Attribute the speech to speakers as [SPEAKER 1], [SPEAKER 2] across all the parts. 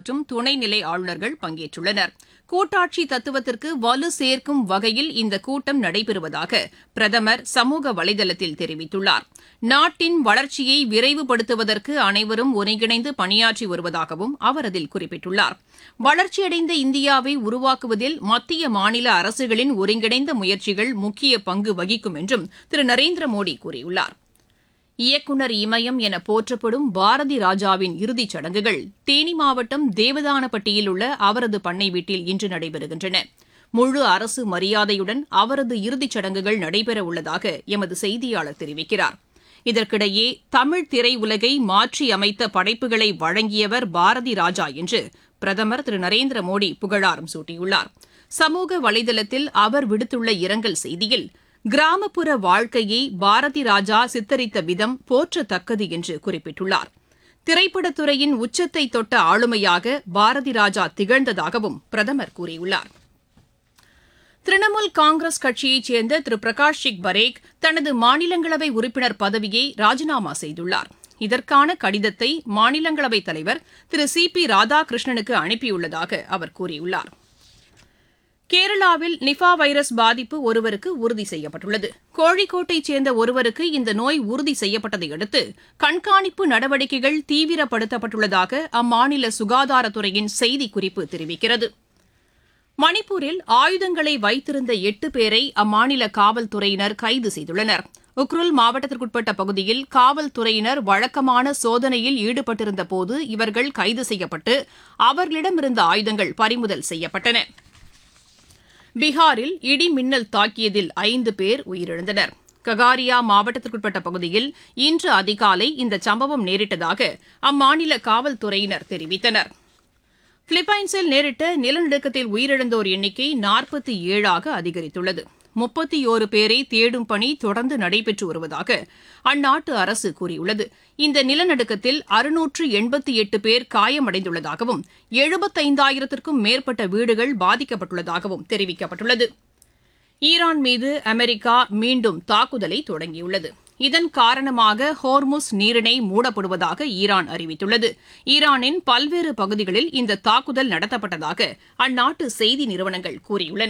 [SPEAKER 1] மற்றும் துணைநிலை ஆளுநர்கள் பங்கேற்றுள்ளனர் கூட்டாட்சி தத்துவத்திற்கு வலு சேர்க்கும் வகையில் இந்த கூட்டம் நடைபெறுவதாக பிரதமர் சமூக வலைதளத்தில் தெரிவித்துள்ளார் நாட்டின் வளர்ச்சியை விரைவுபடுத்துவதற்கு அனைவரும் ஒருங்கிணைந்து பணியாற்றி வருவதாகவும் அவர் அதில் குறிப்பிட்டுள்ளார் வளர்ச்சியடைந்த இந்தியாவை உருவாக்குவதில் மத்திய மாநில அரசுகளின் ஒருங்கிணைந்த முயற்சிகள் முக்கிய பங்கு வகிக்கும் என்றும் திரு நரேந்திர மோடி கூறியுள்ளார் இயக்குநர் இமயம் என போற்றப்படும் பாரதி ராஜாவின் இறுதிச் சடங்குகள் தேனி மாவட்டம் தேவதானப்பட்டியில் உள்ள அவரது பண்ணை வீட்டில் இன்று நடைபெறுகின்றன முழு அரசு மரியாதையுடன் அவரது இறுதிச் சடங்குகள் நடைபெற உள்ளதாக எமது செய்தியாளர் தெரிவிக்கிறார் இதற்கிடையே தமிழ் திரையுலகை மாற்றியமைத்த படைப்புகளை வழங்கியவர் பாரதி ராஜா என்று பிரதமர் திரு நரேந்திர மோடி புகழாரம் சூட்டியுள்ளார் சமூக வலைதளத்தில் அவர் விடுத்துள்ள இரங்கல் செய்தியில் கிராமப்புற வாழ்க்கையை பாரதி ராஜா சித்தரித்த விதம் போற்றத்தக்கது என்று குறிப்பிட்டுள்ளார் திரைப்படத்துறையின் உச்சத்தை தொட்ட ஆளுமையாக பாரதி ராஜா திகழ்ந்ததாகவும் பிரதமர் கூறியுள்ளார் திரிணாமுல் காங்கிரஸ் கட்சியைச் சேர்ந்த திரு பிரகாஷ் சிங் பரேக் தனது மாநிலங்களவை உறுப்பினர் பதவியை ராஜினாமா செய்துள்ளார் இதற்கான கடிதத்தை மாநிலங்களவைத் தலைவர் திரு சி பி ராதாகிருஷ்ணனுக்கு அனுப்பியுள்ளதாக அவர் கூறியுள்ளார் கேரளாவில் நிஃபா வைரஸ் பாதிப்பு ஒருவருக்கு உறுதி செய்யப்பட்டுள்ளது கோழிக்கோட்டைச் சேர்ந்த ஒருவருக்கு இந்த நோய் உறுதி செய்யப்பட்டதை அடுத்து கண்காணிப்பு நடவடிக்கைகள் தீவிரப்படுத்தப்பட்டுள்ளதாக அம்மாநில சுகாதாரத்துறையின் செய்திக்குறிப்பு தெரிவிக்கிறது மணிப்பூரில் ஆயுதங்களை வைத்திருந்த எட்டு பேரை அம்மாநில காவல்துறையினர் கைது செய்துள்ளனர் உக்ருல் மாவட்டத்திற்குட்பட்ட பகுதியில் காவல்துறையினர் வழக்கமான சோதனையில் ஈடுபட்டிருந்தபோது இவர்கள் கைது செய்யப்பட்டு அவர்களிடமிருந்த ஆயுதங்கள் பறிமுதல் செய்யப்பட்டன பீகாரில் இடி மின்னல் தாக்கியதில் ஐந்து பேர் உயிரிழந்தனர் ககாரியா மாவட்டத்திற்குட்பட்ட பகுதியில் இன்று அதிகாலை இந்த சம்பவம் நேரிட்டதாக அம்மாநில காவல்துறையினர் தெரிவித்தனர் பிலிப்பைன்ஸில் நேரிட்ட நிலநடுக்கத்தில் உயிரிழந்தோர் எண்ணிக்கை நாற்பத்தி ஏழாக அதிகரித்துள்ளது முப்பத்தி ஓரு பேரை தேடும் பணி தொடர்ந்து நடைபெற்று வருவதாக அந்நாட்டு அரசு கூறியுள்ளது இந்த நிலநடுக்கத்தில் அறுநூற்று எண்பத்தி எட்டு பேர் காயமடைந்துள்ளதாகவும் எழுபத்தைந்தாயிரத்திற்கும் மேற்பட்ட வீடுகள் பாதிக்கப்பட்டுள்ளதாகவும் தெரிவிக்கப்பட்டுள்ளது ஈரான் மீது அமெரிக்கா மீண்டும் தாக்குதலை தொடங்கியுள்ளது இதன் காரணமாக ஹோர்முஸ் நீரிணை மூடப்படுவதாக ஈரான் அறிவித்துள்ளது ஈரானின் பல்வேறு பகுதிகளில் இந்த தாக்குதல் நடத்தப்பட்டதாக அந்நாட்டு செய்தி நிறுவனங்கள் கூறியுள்ளன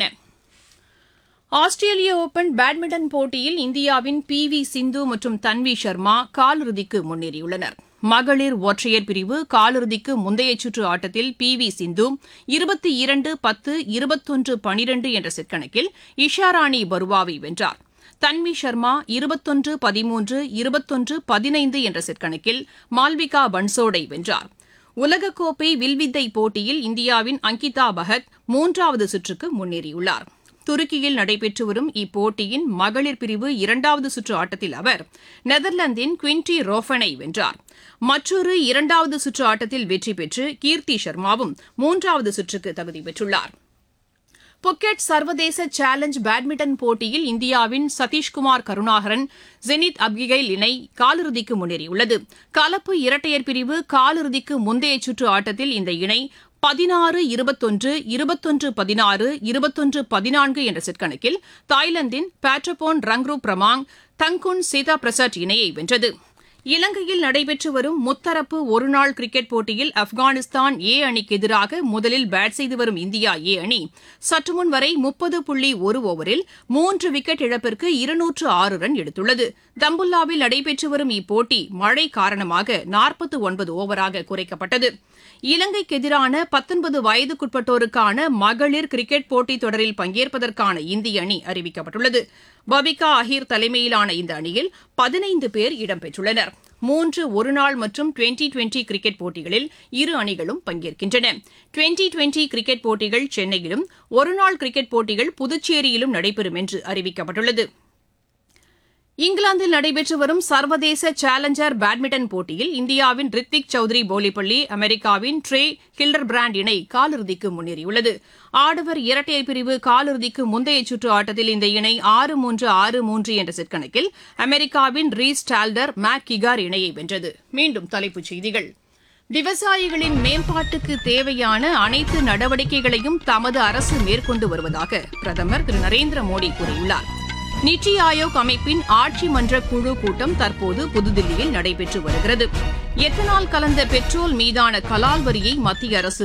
[SPEAKER 1] ஆஸ்திரேலிய ஓபன் பேட்மிண்டன் போட்டியில் இந்தியாவின் பி வி சிந்து மற்றும் தன்வி சர்மா காலிறுதிக்கு முன்னேறியுள்ளனர் மகளிர் ஒற்றையர் பிரிவு காலிறுதிக்கு முந்தைய சுற்று ஆட்டத்தில் பி வி சிந்து இருபத்தி இரண்டு பத்து இருபத்தொன்று பனிரெண்டு என்ற செட் கணக்கில் இஷாராணி பருவாவை வென்றார் தன்வி சர்மா இருபத்தொன்று பதிமூன்று இருபத்தொன்று பதினைந்து என்ற செட் கணக்கில் மால்விகா பன்சோடை வென்றார் உலகக்கோப்பை வில்வித்தை போட்டியில் இந்தியாவின் அங்கிதா பகத் மூன்றாவது சுற்றுக்கு முன்னேறியுள்ளார் துருக்கியில் நடைபெற்று வரும் இப்போட்டியின் மகளிர் பிரிவு இரண்டாவது சுற்று ஆட்டத்தில் அவர் நெதர்லாந்தின் குவின்டி ரோஃபனை வென்றார் மற்றொரு இரண்டாவது சுற்று ஆட்டத்தில் வெற்றி பெற்று கீர்த்தி சர்மாவும் மூன்றாவது சுற்றுக்கு தகுதி பெற்றுள்ளார் புக்கெட் சர்வதேச சேலஞ்ச் பேட்மிண்டன் போட்டியில் இந்தியாவின் சதீஷ்குமார் கருணாகரன் ஜெனித் அப்கிகைல் இணை காலிறுதிக்கு முன்னேறியுள்ளது கலப்பு இரட்டையர் பிரிவு காலிறுதிக்கு முந்தைய சுற்று ஆட்டத்தில் இந்த இணை பதினாறு இருபத்தொன்று இருபத்தொன்று பதினாறு இருபத்தொன்று பதினான்கு என்ற செட் கணக்கில் தாய்லாந்தின் பேட்ரபோன் ரங்ரு பிரமாங் தங்குன் சீதா பிரசாத் இணையை வென்றது இலங்கையில் நடைபெற்று வரும் முத்தரப்பு ஒருநாள் கிரிக்கெட் போட்டியில் ஆப்கானிஸ்தான் ஏ அணிக்கு எதிராக முதலில் பேட் செய்து வரும் இந்தியா ஏ அணி சற்றுமுன் வரை முப்பது புள்ளி ஒரு ஓவரில் மூன்று விக்கெட் இழப்பிற்கு இருநூற்று ஆறு ரன் எடுத்துள்ளது தம்புல்லாவில் நடைபெற்று வரும் இப்போட்டி மழை காரணமாக நாற்பத்து ஒன்பது ஓவராக குறைக்கப்பட்டது இலங்கைக்கு எதிரான பத்தொன்பது வயதுக்குட்பட்டோருக்கான மகளிர் கிரிக்கெட் போட்டித் தொடரில் பங்கேற்பதற்கான இந்திய அணி அறிவிக்கப்பட்டுள்ளது பபிகா அஹீர் தலைமையிலான இந்த அணியில் பதினைந்து பேர் இடம்பெற்றுள்ளனர் மூன்று ஒருநாள் மற்றும் டுவெண்டி டுவெண்டி கிரிக்கெட் போட்டிகளில் இரு அணிகளும் பங்கேற்கின்றன டுவெண்டி டுவெண்டி கிரிக்கெட் போட்டிகள் சென்னையிலும் ஒருநாள் கிரிக்கெட் போட்டிகள் புதுச்சேரியிலும் நடைபெறும் என்று அறிவிக்கப்பட்டுள்ளது இங்கிலாந்தில் நடைபெற்று வரும் சர்வதேச சேலஞ்சர் பேட்மிண்டன் போட்டியில் இந்தியாவின் ரித்விக் சௌத்ரி போலிப்பள்ளி அமெரிக்காவின் ட்ரே ஹில்டர் பிராண்ட் இணை காலிறுதிக்கு முன்னேறியுள்ளது ஆடவர் இரட்டையர் பிரிவு காலிறுதிக்கு முந்தைய சுற்று ஆட்டத்தில் இந்த இணை ஆறு மூன்று ஆறு மூன்று என்ற செட் கணக்கில் அமெரிக்காவின் ரீஸ் டால்டர் மேக் கிகார் இணையை வென்றது மீண்டும் தலைப்புச் செய்திகள் விவசாயிகளின் மேம்பாட்டுக்கு தேவையான அனைத்து நடவடிக்கைகளையும் தமது அரசு மேற்கொண்டு வருவதாக பிரதமர் திரு நரேந்திர மோடி கூறியுள்ளார் நித்தி ஆயோக் அமைப்பின் ஆட்சி மன்ற குழு கூட்டம் தற்போது புதுதில்லியில் நடைபெற்று வருகிறது எத்தனால் கலந்த பெட்ரோல் மீதான கலால் வரியை மத்திய அரசு